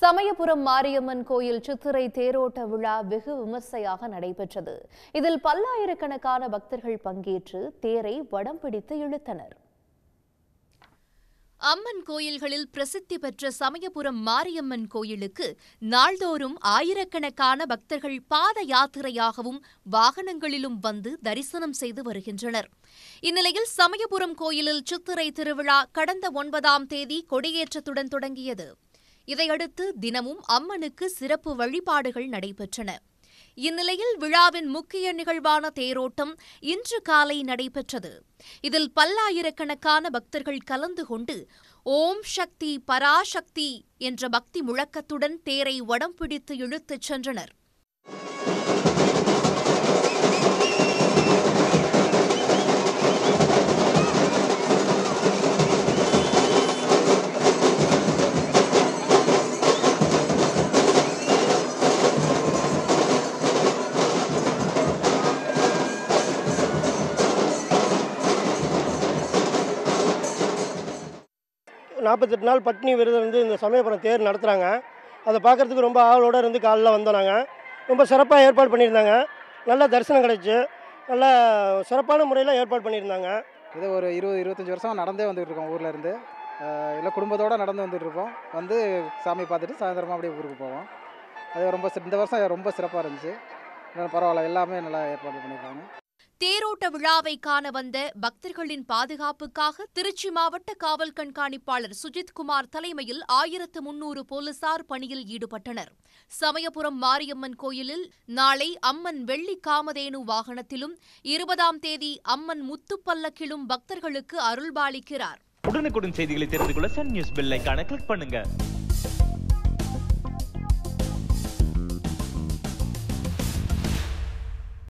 சமயபுரம் மாரியம்மன் கோயில் சித்திரை தேரோட்ட விழா வெகு விமர்சையாக நடைபெற்றது இதில் பல்லாயிரக்கணக்கான பக்தர்கள் பங்கேற்று தேரை வடம் பிடித்து இழுத்தனர் அம்மன் கோயில்களில் பிரசித்தி பெற்ற சமயபுரம் மாரியம்மன் கோயிலுக்கு நாள்தோறும் ஆயிரக்கணக்கான பக்தர்கள் பாத யாத்திரையாகவும் வாகனங்களிலும் வந்து தரிசனம் செய்து வருகின்றனர் இந்நிலையில் சமயபுரம் கோயிலில் சித்திரை திருவிழா கடந்த ஒன்பதாம் தேதி கொடியேற்றத்துடன் தொடங்கியது இதையடுத்து தினமும் அம்மனுக்கு சிறப்பு வழிபாடுகள் நடைபெற்றன இந்நிலையில் விழாவின் முக்கிய நிகழ்வான தேரோட்டம் இன்று காலை நடைபெற்றது இதில் பல்லாயிரக்கணக்கான பக்தர்கள் கலந்து கொண்டு ஓம் சக்தி பராசக்தி என்ற பக்தி முழக்கத்துடன் தேரை வடம் பிடித்து இழுத்துச் சென்றனர் நாற்பத்தெட்டு நாள் பட்னி விரதம் வந்து இந்த சமயபுரம் தேர் நடத்துகிறாங்க அதை பார்க்குறதுக்கு ரொம்ப ஆவலோட இருந்து காலைல வந்தோம் நாங்கள் ரொம்ப சிறப்பாக ஏற்பாடு பண்ணியிருந்தாங்க நல்ல தரிசனம் கிடைச்சு நல்ல சிறப்பான முறையில் ஏற்பாடு பண்ணியிருந்தாங்க இது ஒரு இருபது இருபத்தஞ்சி வருஷம் நடந்தே வந்துட்டு இருக்கோம் ஊரில் இருந்து அஹ் இல்லை குடும்பத்தோடு நடந்து வந்துட்டு இருப்போம் வந்து சாமி பார்த்துட்டு சாயந்தரமாக அப்படியே ஊருக்கு போவோம் அது ரொம்ப சி- இந்த வருஷம் ரொம்ப சிறப்பாக இருந்துச்சு நல்லா பரவாயில்ல எல்லாமே நல்லா ஏற்பாடு பண்ணியிருக்காங்க தேரோட்ட விழாவை காண வந்த பக்தர்களின் பாதுகாப்புக்காக திருச்சி மாவட்ட காவல் கண்காணிப்பாளர் சுஜித் குமார் தலைமையில் ஆயிரத்து முன்னூறு போலீசார் பணியில் ஈடுபட்டனர் சமயபுரம் மாரியம்மன் கோயிலில் நாளை அம்மன் வெள்ளி காமதேனு வாகனத்திலும் இருபதாம் தேதி அம்மன் முத்துப்பல்லக்கிலும் பக்தர்களுக்கு அருள்பாலிக்கிறார் உடனுக்குடன் செய்திகளை தெரிந்து கொள்ள சன் நியூஸ் பெல் ஐகானை கிளிக் பண்ணுங்க